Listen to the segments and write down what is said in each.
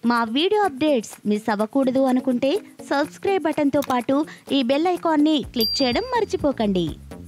మా video updates miss అవ్వకూడదు అనుకుంటే సబ్స్క్రైబ్ బటన్తో పాటు ఈ బెల్ ఐకాన్ని క్లిక్ చేయడం మర్చిపోకండి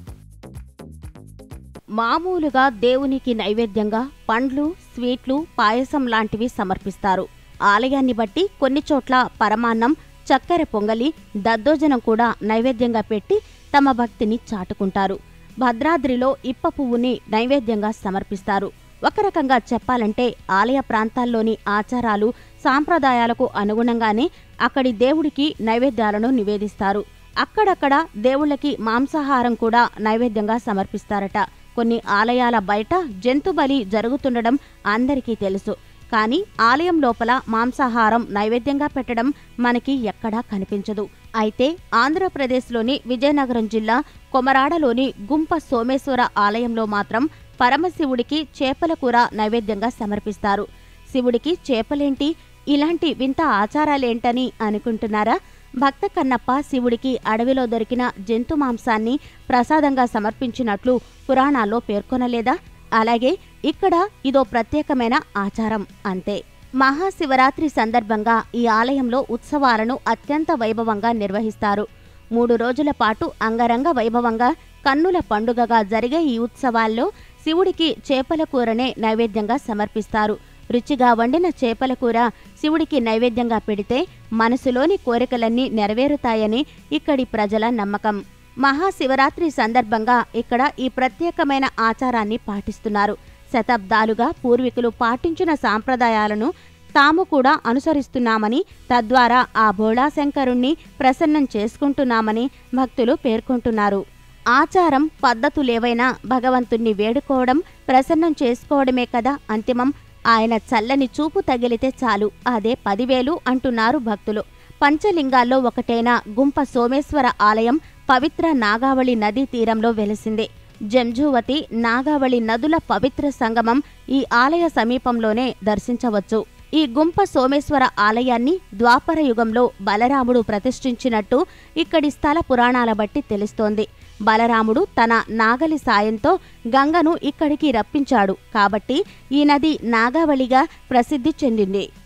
మామూలుగా దేవునికి నైవేద్యంగా పండ్లు స్వీట్లు పాయసం లాంటివి సమర్పిస్తారు ఆలయాన్ని బట్టి కొన్ని చోట్ల పరమాన్నం చక్కెర పొంగలి దద్దోజనం కూడా నైవేద్యంగా పెట్టి తమ భక్తిని చాటుకుంటారు భద్రాద్రిలో ఇప్ప పువ్వుని నైవేద్యంగా సమర్పిస్తారు ఒక రకంగా చెప్పాలంటే ఆలయ ప్రాంతాల్లోని ఆచారాలు సాంప్రదాయాలకు అనుగుణంగానే అక్కడి దేవుడికి నైవేద్యాలను నివేదిస్తారు అక్కడక్కడ దేవుళ్ళకి మాంసాహారం కూడా నైవేద్యంగా సమర్పిస్తారట కొన్ని ఆలయాల బయట జంతు బలి జరుగుతుండడం అందరికీ తెలుసు కానీ ఆలయం లోపల మాంసాహారం నైవేద్యంగా పెట్టడం మనకి ఎక్కడా కనిపించదు అయితే ఆంధ్రప్రదేశ్లోని విజయనగరం జిల్లా కొమరాడలోని గుంప సోమేశ్వర ఆలయంలో మాత్రం పరమశివుడికి చేపల కూర నైవేద్యంగా సమర్పిస్తారు శివుడికి చేపలేంటి ఇలాంటి వింత ఆచారాలేంటని అనుకుంటున్నారా భక్త కన్నప్ప శివుడికి అడవిలో దొరికిన జంతు మాంసాన్ని ప్రసాదంగా సమర్పించినట్లు పురాణాల్లో పేర్కొనలేదా అలాగే ఇక్కడ ఇదో ప్రత్యేకమైన ఆచారం అంతే మహాశివరాత్రి సందర్భంగా ఈ ఆలయంలో ఉత్సవాలను అత్యంత వైభవంగా నిర్వహిస్తారు మూడు రోజుల పాటు అంగరంగ వైభవంగా కన్నుల పండుగగా జరిగే ఈ ఉత్సవాల్లో శివుడికి చేపల కూరనే నైవేద్యంగా సమర్పిస్తారు రుచిగా వండిన చేపల కూర శివుడికి నైవేద్యంగా పెడితే మనసులోని కోరికలన్నీ నెరవేరుతాయని ఇక్కడి ప్రజల నమ్మకం మహాశివరాత్రి సందర్భంగా ఇక్కడ ఈ ప్రత్యేకమైన ఆచారాన్ని పాటిస్తున్నారు శతాబ్దాలుగా పూర్వీకులు పాటించిన సాంప్రదాయాలను తాము కూడా అనుసరిస్తున్నామని తద్వారా ఆ భోళాశంకరుణ్ణి ప్రసన్నం చేసుకుంటున్నామని భక్తులు పేర్కొంటున్నారు ఆచారం పద్ధతులేవైనా భగవంతుణ్ణి వేడుకోవడం ప్రసన్నం చేసుకోవడమే కదా అంతిమం ఆయన చల్లని చూపు తగిలితే చాలు అదే పదివేలు అంటున్నారు భక్తులు పంచలింగాల్లో ఒకటైన గుంప సోమేశ్వర ఆలయం పవిత్ర నాగావళి నదీ తీరంలో వెలిసింది జంఝువతి నాగావళి నదుల పవిత్ర సంగమం ఈ ఆలయ సమీపంలోనే దర్శించవచ్చు ఈ గుంప సోమేశ్వర ఆలయాన్ని ద్వాపర యుగంలో బలరాముడు ప్రతిష్ఠించినట్టు ఇక్కడి స్థల పురాణాల బట్టి తెలుస్తోంది బలరాముడు తన నాగలి సాయంతో గంగను ఇక్కడికి రప్పించాడు కాబట్టి ఈ నది నాగావళిగా ప్రసిద్ధి చెందింది